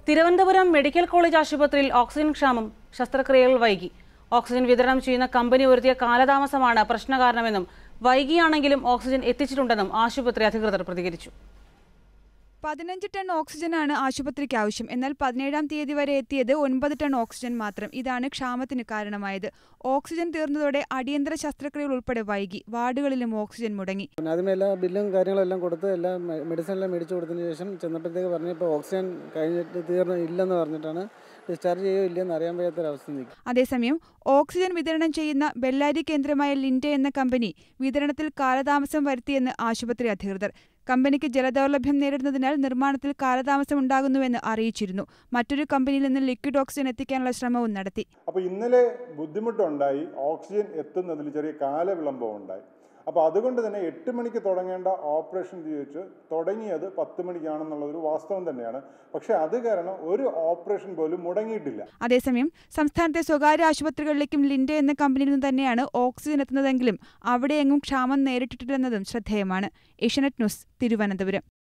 Thiruvananthapuram medical college ആശുപത്രിയിൽ oxygen ക്ഷാമം ശസ്ത്രക്രിയകൾ വൈകി ഓക്സിജൻ വിതരണം ചെയ്യുന്ന കമ്പനി വരുത്തിയ കാലതാമസമാണ് പ്രശ്നകാരണമെന്നും വൈകിയാണെങ്കിലും ഓക്സിജൻ എത്തിച്ചിട്ടുണ്ടെന്നും ആശുപത്രി അധികൃതർ പ്രതികരിച്ചു പതിനഞ്ച് ടൺ ഓക്സിജനാണ് ആശുപത്രിക്ക് ആവശ്യം എന്നാൽ പതിനേഴാം തീയതി വരെ എത്തിയത് ഒൻപത് ടൺ ഓക്സിജൻ മാത്രം ഇതാണ് ക്ഷാമത്തിന് കാരണമായത് ഓക്സിജൻ തീർന്നതോടെ അടിയന്തര ശസ്ത്രക്രിയകൾ ഉൾപ്പെടെ വൈകി വാർഡുകളിലും ഓക്സിജൻ മുടങ്ങി പിന്നെ ആദ്യമേ എല്ലാ ബില്ലും കാര്യങ്ങളെല്ലാം കൊടുത്ത് എല്ലാം മെഡിസിൻ എല്ലാം മേടിച്ചു കൊടുത്തതിന് ശേഷം ചെന്നപ്പോഴത്തേക്ക് പറഞ്ഞപ്പോൾ ഓക്സിജൻ കഴിഞ്ഞിട്ട് തീർന്ന് ഇല്ലെന്ന് പറഞ്ഞിട്ടാണ് ഡിസ്ചാർജ് ചെയ്യുമോ ഇല്ലയെന്ന് അറിയാൻ വയ്യാത്തൊരവസ്ഥ നിൽക്കും അതേസമയം ഓക്സിജൻ വിതരണം ചെയ്യുന്ന ബെല്ലാരി കേന്ദ്രമായ ലിൻഡെ എന്ന കമ്പനി വിതരണത്തിൽ കാലതാമസം വരുത്തിയെന്ന് ആശുപത്രി അധികൃതർ കമ്പനിക്ക് ജലദൗർലഭ്യം നേരിടുന്നതിനാൽ നിർമ്മാണത്തിൽ കാലതാമസം ഉണ്ടാകുന്നുവെന്ന് അറിയിച്ചിരുന്നു മറ്റൊരു കമ്പനിയിൽ നിന്ന് ലിക്വിഡ് ഓക്സിജൻ എത്തിക്കാനുള്ള ശ്രമവും നടത്തി അപ്പോൾ ഇന്നലെ ബുദ്ധിമുട്ടുണ്ടായി ഓക്സിജൻ എത്തുന്നതിൽ ചെറിയ കാലവിളംബം ഉണ്ടായി അപ്പോൾ അതുകൊണ്ട് തന്നെ എട്ട് മണിക്ക് തുടങ്ങേണ്ട ഓപ്പറേഷൻ തിരിച്ച് തുടങ്ങിയത് പത്ത് മണിക്കാണെന്നുള്ളതൊരു വാസ്തവം തന്നെയാണ് പക്ഷേ അത് കാരണം ഒരു ഓപ്പറേഷൻ പോലും മുടങ്ങിയിട്ടില്ല അതേസമയം സംസ്ഥാനത്തെ സ്വകാര്യ ആശുപത്രികളിലേക്കും ലിൻഡെ എന്ന കമ്പനിയിൽ നിന്ന് തന്നെയാണ് ഓക്സിജൻ എത്തുന്നതെങ്കിലും അവിടെയെങ്ങും ക്ഷാമം നേരിട്ടിട്ടില്ലെന്നതും ശ്രദ്ധേയമാണ് ഏഷ്യനെറ്റ് ന്യൂസ് തിരുവനന്തപുരം